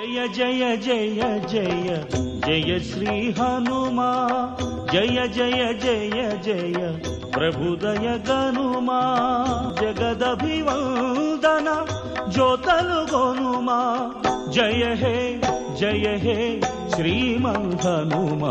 జయ జయ జయ జయ జయ శ్రీ హనుమా జయ జయ జయ జయ ప్రభుదయ గనుమా జగదభివందన జ్యోతలు గొనుమా జయ హే జయ హే శ్రీమన్ హనుమా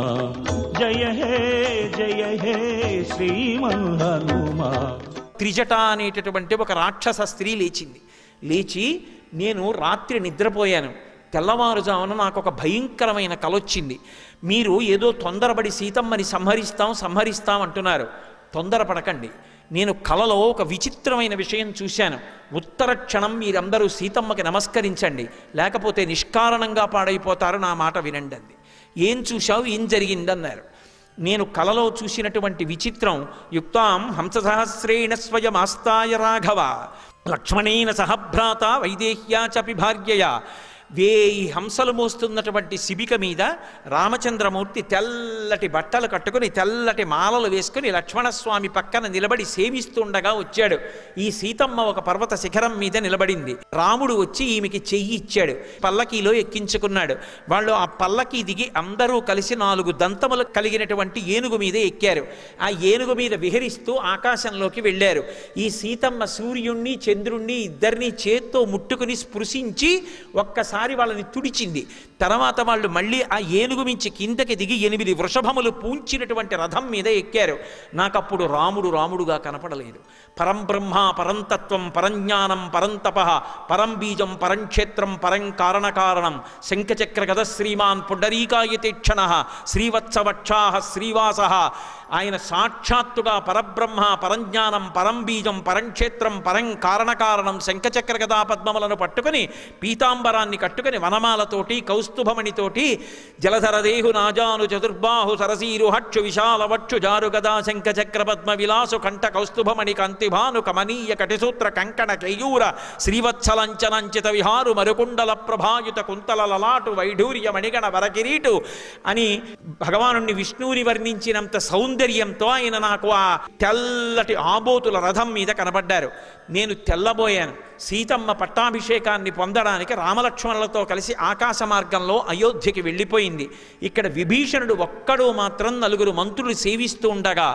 జయ హే జయ హే శ్రీమన్ హనుమా త్రిజట అనేటటువంటి ఒక రాక్షస స్త్రీ లేచింది లేచి నేను రాత్రి నిద్రపోయాను తెల్లవారుజామున నాకు ఒక భయంకరమైన కలొచ్చింది మీరు ఏదో తొందరపడి సీతమ్మని సంహరిస్తాం సంహరిస్తాం అంటున్నారు తొందరపడకండి నేను కలలో ఒక విచిత్రమైన విషయం చూశాను ఉత్తర క్షణం మీరందరూ సీతమ్మకి నమస్కరించండి లేకపోతే నిష్కారణంగా పాడైపోతారు నా మాట వినండి అంది ఏం చూశావు ఏం జరిగిందన్నారు నేను కలలో చూసినటువంటి విచిత్రం యుక్తాం హంససహస్రేణ స్వయమాస్తాయ రాఘవ లక్ష్మణేన సహభ్రాత వైదేహ్యా చపి భార్యయ వేయి హంసలు మోస్తున్నటువంటి శిబిక మీద రామచంద్రమూర్తి తెల్లటి బట్టలు కట్టుకుని తెల్లటి మాలలు వేసుకుని లక్ష్మణస్వామి పక్కన నిలబడి సేవిస్తుండగా వచ్చాడు ఈ సీతమ్మ ఒక పర్వత శిఖరం మీద నిలబడింది రాముడు వచ్చి ఈమెకి చెయ్యి ఇచ్చాడు పల్లకీలో ఎక్కించుకున్నాడు వాళ్ళు ఆ పల్లకీ దిగి అందరూ కలిసి నాలుగు దంతములు కలిగినటువంటి ఏనుగు మీద ఎక్కారు ఆ ఏనుగు మీద విహరిస్తూ ఆకాశంలోకి వెళ్ళారు ఈ సీతమ్మ సూర్యుణ్ణి చంద్రుణ్ణి ఇద్దరిని చేత్తో ముట్టుకుని స్పృశించి ఒక్కసారి వాళ్ళని తుడిచింది తర్వాత వాళ్ళు మళ్ళీ ఆ ఏనుగు మించి కిందకి దిగి ఎనిమిది వృషభములు పూంచినటువంటి రథం మీద ఎక్కారు నాకప్పుడు రాముడు రాముడుగా కనపడలేదు పరం బ్రహ్మ పరంతత్వం పరంజ్ఞానం పరంతప పరం బీజం పరంక్షేత్రం పరం కారణకారణం శంఖచక్ర గద శ్రీమాన్ పుండరీకాయతేక్షణ శ్రీవత్సవక్షా శ్రీవాస ఆయన సాక్షాత్తుగా పరబ్రహ్మ పరంజ్ఞానం పరం బీజం పరంక్షేత్రం పరం కారణకారణం శంఖచక్ర గదా పద్మములను పట్టుకుని పీతాంబరాన్ని కట్టుకుని వనమాలతోటి కౌస్తుభమణితోటి జలధరదేహు నాజాను చతుర్బాహు సరసీరు హక్షు విశాల వక్షు జారు గదా శంఖచక్ర పద్మ విలాసు కంఠ కౌస్తుభమణి కంతిభాను కమనీయ కటిసూత్ర కంకణ కేయూర శ్రీవత్సలంచనంచిత విహారు మరుకుండల ప్రభాయుత కుంతల లలాటు వైఢూర్య మణిగణ వరకిరీటు అని భగవానుణ్ణి విష్ణువుని వర్ణించినంత సౌందర్యంతో ఆయన నాకు ఆ తెల్లటి ఆబోతుల రథం మీద కనబడ్డారు నేను తెల్లబోయాను సీతమ్మ పట్టాభిషేకాన్ని పొందడానికి రామలక్ష్మణులతో కలిసి ఆకాశ మార్గంలో అయోధ్యకి వెళ్ళిపోయింది ఇక్కడ విభీషణుడు ఒక్కడు మాత్రం నలుగురు మంత్రులు సేవిస్తూ ఉండగా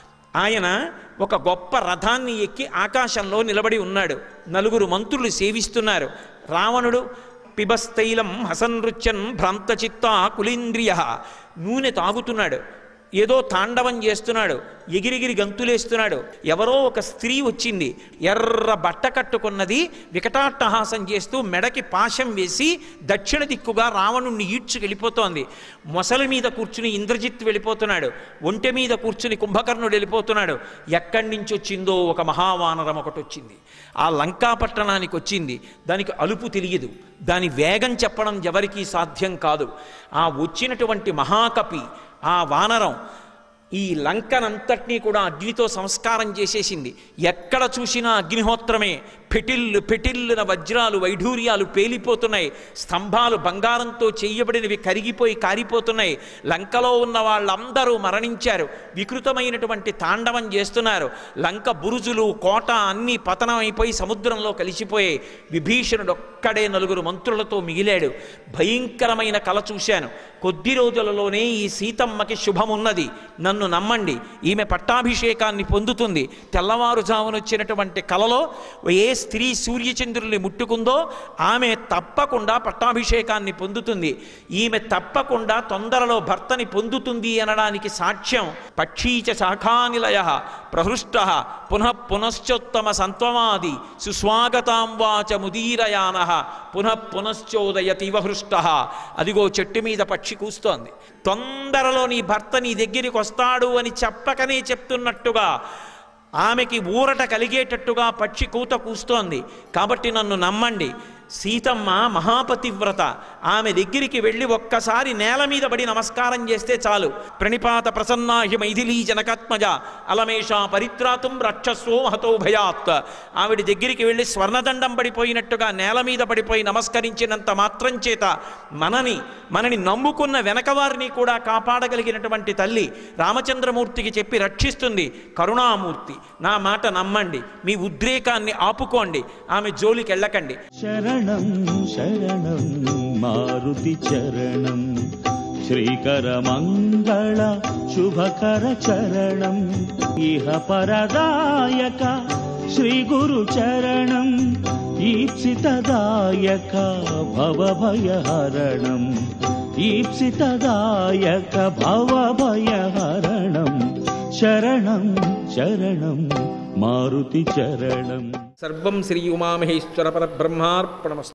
ఆయన ఒక గొప్ప రథాన్ని ఎక్కి ఆకాశంలో నిలబడి ఉన్నాడు నలుగురు మంత్రులు సేవిస్తున్నారు రావణుడు పిబస్తైలం హసనృత్యన్ భ్రాంతచిత్త కులీంద్రియ నూనె తాగుతున్నాడు ఏదో తాండవం చేస్తున్నాడు ఎగిరిగిరి గంతులేస్తున్నాడు ఎవరో ఒక స్త్రీ వచ్చింది ఎర్ర బట్ట కట్టుకున్నది వికటాట్టహాసం చేస్తూ మెడకి పాశం వేసి దక్షిణ దిక్కుగా రావణుణ్ణి ఈడ్చుకెళ్ళిపోతోంది మొసలి మీద కూర్చుని ఇంద్రజిత్ వెళ్ళిపోతున్నాడు ఒంటె మీద కూర్చుని కుంభకర్ణుడు వెళ్ళిపోతున్నాడు ఎక్కడి నుంచి వచ్చిందో ఒక మహావానరం ఒకటి వచ్చింది ఆ లంకా పట్టణానికి వచ్చింది దానికి అలుపు తెలియదు దాని వేగం చెప్పడం ఎవరికీ సాధ్యం కాదు ఆ వచ్చినటువంటి మహాకపి ఆ వానరం ఈ లంకనంతటినీ కూడా అగ్నితో సంస్కారం చేసేసింది ఎక్కడ చూసినా అగ్నిహోత్రమే పెటిల్లు పెటిల్లున వజ్రాలు వైఢూర్యాలు పేలిపోతున్నాయి స్తంభాలు బంగారంతో చేయబడినవి కరిగిపోయి కారిపోతున్నాయి లంకలో ఉన్న వాళ్ళందరూ మరణించారు వికృతమైనటువంటి తాండవం చేస్తున్నారు లంక బురుజులు కోట అన్నీ పతనమైపోయి సముద్రంలో కలిసిపోయాయి విభీషణుడు ఒక్కడే నలుగురు మంత్రులతో మిగిలాడు భయంకరమైన కల చూశాను కొద్ది రోజులలోనే ఈ సీతమ్మకి శుభమున్నది నన్ను నమ్మండి ఈమె పట్టాభిషేకాన్ని పొందుతుంది తెల్లవారుజామునొచ్చినటువంటి కలలో ఏ స్త్రీ సూర్యచంద్రుల్ని ముట్టుకుందో ఆమె తప్పకుండా పట్టాభిషేకాన్ని పొందుతుంది ఈమె తప్పకుండా తొందరలో భర్తని పొందుతుంది అనడానికి సాక్ష్యం పక్షీచ శాఖానిలయ ప్రహృష్ట పునః పునశ్చోత్తమ సంత్వమాది సుస్వాగతాం వాచ ముదీరయాన పునః పునశ్చోదయతివ హృష్ట అదిగో చెట్టు మీద పక్షి కూస్తోంది తొందరలో నీ భర్త నీ దగ్గరికి వస్తాడు అని చెప్పకనే చెప్తున్నట్టుగా ఆమెకి ఊరట కలిగేటట్టుగా పక్షి కూత కూస్తోంది కాబట్టి నన్ను నమ్మండి సీతమ్మ మహాపతివ్రత ఆమె దగ్గరికి వెళ్ళి ఒక్కసారి నేల మీద పడి నమస్కారం చేస్తే చాలు ప్రణిపాత ప్రసన్నాహి మైథిలీ జనకాత్మజ అలమేష పరిత్రాతుం రక్షస్వో మహతో భయాత్ ఆవిడ దగ్గరికి వెళ్ళి స్వర్ణదండం పడిపోయినట్టుగా నేల మీద పడిపోయి నమస్కరించినంత మాత్రం చేత మనని మనని నమ్ముకున్న వెనకవారిని కూడా కాపాడగలిగినటువంటి తల్లి రామచంద్రమూర్తికి చెప్పి రక్షిస్తుంది కరుణామూర్తి నా మాట నమ్మండి మీ ఉద్రేకాన్ని ఆపుకోండి ఆమె జోలికి వెళ్ళకండి శరణం శరణం మారుతి చరణం శ్రీకరమంగళ శుభకర చరణం ఇహ పరదాయక శ్రీ గురు చరణం ఈప్సితదాయక భవభయహరణం ఈప్సితదాయక భవభయహరణం శరణం శరణం మారుతి చరణం సర్వం శ్రీ ఉమామహేశ్వర పరబ్రహ్మార్పణమస్తు